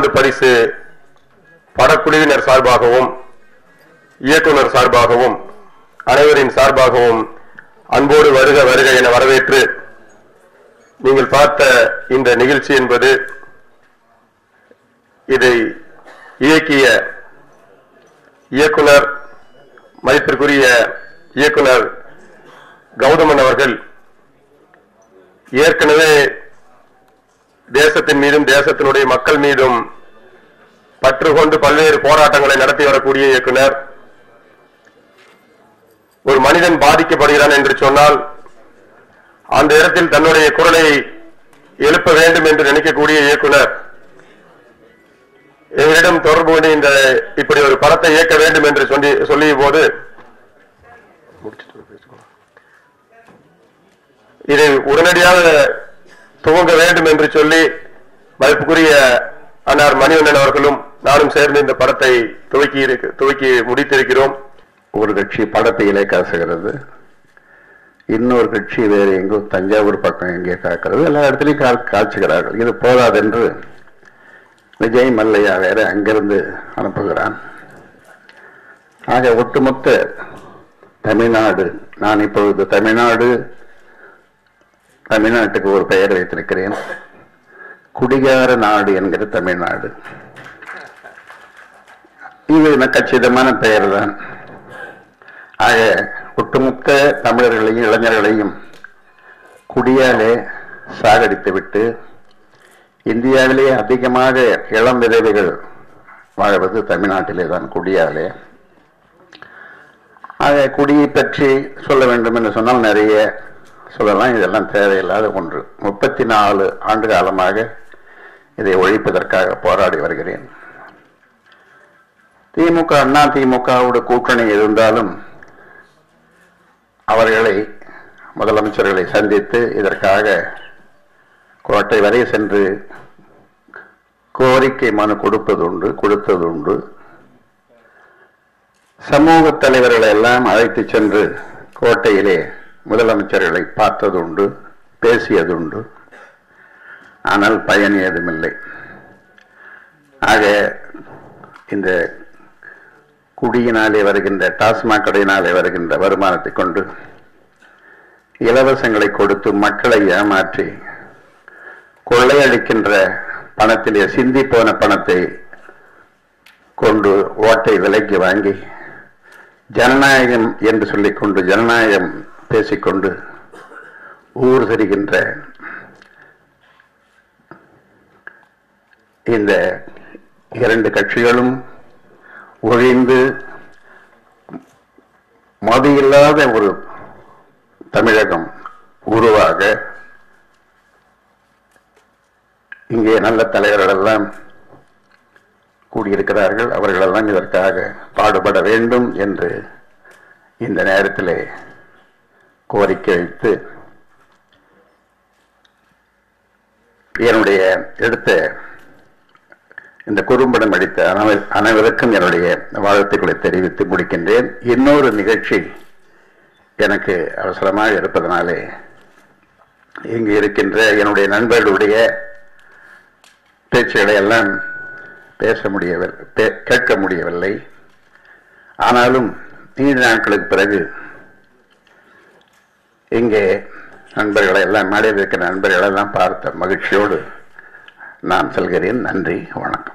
ஆண்டு பரிசு படக்குழுவினர் சார்பாகவும் இயக்குனர் சார்பாகவும் அனைவரின் சார்பாகவும் அன்போடு வருக வருக என வரவேற்று நீங்கள் பார்த்த இந்த நிகழ்ச்சி என்பது இதை இயக்கிய இயக்குனர் மதிப்பிற்குரிய இயக்குனர் கௌதமன் அவர்கள் ஏற்கனவே தேசத்தின் மீதும் தேசத்தினுடைய மக்கள் மீதும் பற்று கொண்டு பல்வேறு போராட்டங்களை நடத்தி வரக்கூடிய இயக்குனர் ஒரு மனிதன் பாதிக்கப்படுகிறான் என்று சொன்னால் அந்த இடத்தில் தன்னுடைய குரலை எழுப்ப வேண்டும் என்று நினைக்கக்கூடிய இயக்குனர் எங்களிடம் தொடர்பு கொண்டு இந்த இப்படி ஒரு படத்தை இயக்க வேண்டும் என்று சொல்லி சொல்லிய போது இதை உடனடியாக துவங்க வேண்டும் என்று சொல்லி மதிப்புக்குரிய அன்னார் மணிவண்ணன் அவர்களும் நானும் சேர்ந்து இந்த படத்தை துவக்கி இருக்கு- துவக்கி முடித்திருக்கிறோம் ஒரு கட்சி படத்தை இலை காசுகிறது இன்னொரு கட்சி வேறு எங்கோ தஞ்சாவூர் பக்கம் எங்கே காக்கிறது எல்லா இடத்துலையும் கா காய்ச்சுகிறார்கள் இது போதாதென்று விஜய் மல்லையா வேற அங்கிருந்து அனுப்புகிறான் ஆக ஒட்டுமொத்த தமிழ்நாடு நான் இப்பொழுது தமிழ்நாடு தமிழ்நாட்டுக்கு ஒரு பெயர் வைத்திருக்கிறேன் குடிகார நாடு என்கிற தமிழ்நாடு இது கச்சிதமான பெயர் தான் ஆக ஒட்டுமொத்த தமிழர்களையும் இளைஞர்களையும் குடியாலே சாகடித்து விட்டு இந்தியாவிலே அதிகமாக இளம் விதவைகள் வாழ்வது தமிழ்நாட்டிலே தான் குடியாலே ஆக குடியை பற்றி சொல்ல வேண்டும் என்று சொன்னால் நிறைய சொல்லலாம் இதெல்லாம் தேவையில்லாத ஒன்று முப்பத்தி நாலு ஆண்டு காலமாக இதை ஒழிப்பதற்காக போராடி வருகிறேன் திமுக அண்ணா திமுகவோட கூட்டணி இருந்தாலும் அவர்களை முதலமைச்சர்களை சந்தித்து இதற்காக கோட்டை வரை சென்று கோரிக்கை மனு கொடுப்பதுண்டு கொடுத்ததுண்டு சமூக தலைவர்களை எல்லாம் அழைத்து சென்று கோட்டையிலே முதலமைச்சர்களை பார்த்ததுண்டு பேசியதுண்டு ஆனால் பயன் ஏதுமில்லை ஆக இந்த குடியினாலே வருகின்ற டாஸ்மாக் கடையினாலே வருகின்ற வருமானத்தை கொண்டு இலவசங்களை கொடுத்து மக்களை ஏமாற்றி கொள்ளையடிக்கின்ற பணத்திலே சிந்தி போன பணத்தை கொண்டு ஓட்டை விலைக்கு வாங்கி ஜனநாயகம் என்று சொல்லிக்கொண்டு ஜனநாயகம் பேசிக்கொண்டு ஊர் தெரிகின்ற இந்த இரண்டு கட்சிகளும் ஒழிந்து மதியில்லாத ஒரு தமிழகம் உருவாக இங்கே நல்ல தலைவர்கள் எல்லாம் கூடியிருக்கிறார்கள் அவர்களெல்லாம் இதற்காக பாடுபட வேண்டும் என்று இந்த நேரத்திலே கோரிக்கை வைத்து என்னுடைய எடுத்த இந்த குறும்படம் அடித்த அனைவர்- அனைவருக்கும் என்னுடைய வாழ்த்துக்களை தெரிவித்து முடிக்கின்றேன் இன்னொரு நிகழ்ச்சி எனக்கு அவசரமாக இருப்பதனாலே இங்கு இருக்கின்ற என்னுடைய நண்பர்களுடைய பேச்சுகளை எல்லாம் பேச முடியவில்லை பே- கேட்க முடியவில்லை ஆனாலும் நீண்ட நாட்களுக்கு பிறகு இங்கே நண்பர்களை எல்லாம் மேடையில் இருக்கிற நண்பர்களை எல்லாம் பார்த்த மகிழ்ச்சியோடு நான் செல்கிறேன் நன்றி வணக்கம்